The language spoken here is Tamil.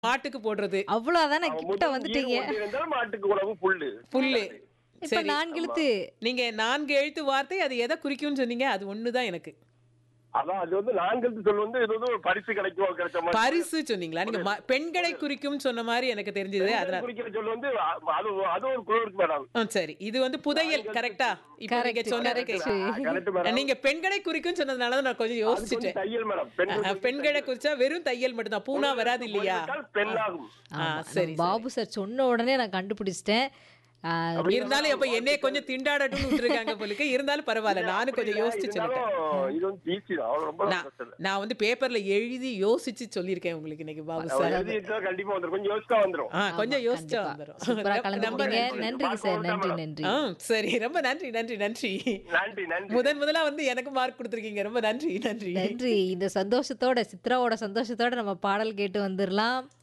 மாட்டுக்கு போடுறது அவ்வளவுதானே அவன் கிட்ட முதல் வந்துட்டீங்க ஈடு ஒன்று இருந்தால் மாட்டுக்கு உணவு புல்லு புல்லு இப்ப சரி நான்கு எழுத்து நீங்க நான்கு எழுத்து வார்த்தை அது எதை குறிக்கும்னு சொன்னீங்க அது ஒண்ணுதான் எனக்கு அதான் அது வந்து நான்கு சொல் வந்து இது வந்து ஒரு பரிசு கிடைக்கும் கிடைச்ச மாதிரி பரிசு சொன்னீங்களா நீங்க ம- பெண்களை குறிக்கும்னு சொன்ன மாதிரி எனக்கு தெரிஞ்சது அதனால குறிக்கிற சொல் வந்து அ- அது அது ஒரு குழு இருக்கு மேடம் ஆ, சரி இது வந்து புதையல் கரெக்டா இப்ப நீங்க Correct, சொன்னதுக்கு correct. கரெக்ட் மேடம் நீங்க பெண்களை குறிக்கும் சொன்னதுனால தான் நான் கொஞ்சம் அது கொஞ்சம் யோசிச்சுட்டேன் தையல் மேடம் ஆ, பெண்கள் பெண்களை குறிச்சா வெறும் தையல் மட்டும்தான் பூனா வராது இல்லையா பெண்ணாகும் ஆ, ஆமா, சரி நம்ம பாபு சார் சொன்ன உடனே நான் கண்டுபிடிச்சிட்டேன் ஆ, இருந்தாலும் அப்ப என்னைய கொஞ்சம் திண்டாடட்டும்னு விட்டுருக்காங்க போலுக்கு இருந்தாலும் பரவாயில்ல நானும் கொஞ்சம் யோசிச்சு சொல்லிட்டேன் இருந்தாலும் இது வந்து ஈஸி தான் அவ்வளவு ரொம்ப நான் கஷ்டம் இல்ல. நான் வந்து பேப்பர்ல எழுதி யோசிச்சு சொல்லியிருக்கேன் உங்களுக்கு இன்னைக்கு பாபு அவன் சார் எழுதிட்டா கண்டிப்பா வந்துரும் கொஞ்சம் யோசிச்சா வந்துரும் ஆ கொஞ்சம் ஆமா, யோசிச்சா கண்டிப்பா. வந்துரும் சூப்பரா ரொம்ப கலந்துக்கிட்டீங்க நன்றி. நன்றிங்க சார் நன்றி நன்றி ஆ சரி ரொம்ப நன்றி நன்றி நன்றி நன்றி நன்றி முதன் முதலா வந்து எனக்கு மார்க் கொடுத்துருக்கீங்க ரொம்ப நன்றி நன்றி நன்றி இந்த சந்தோஷத்தோட சித்ராவோட சந்தோஷத்தோட நம்ம பாடல் கேட்டு வந்துடலாம்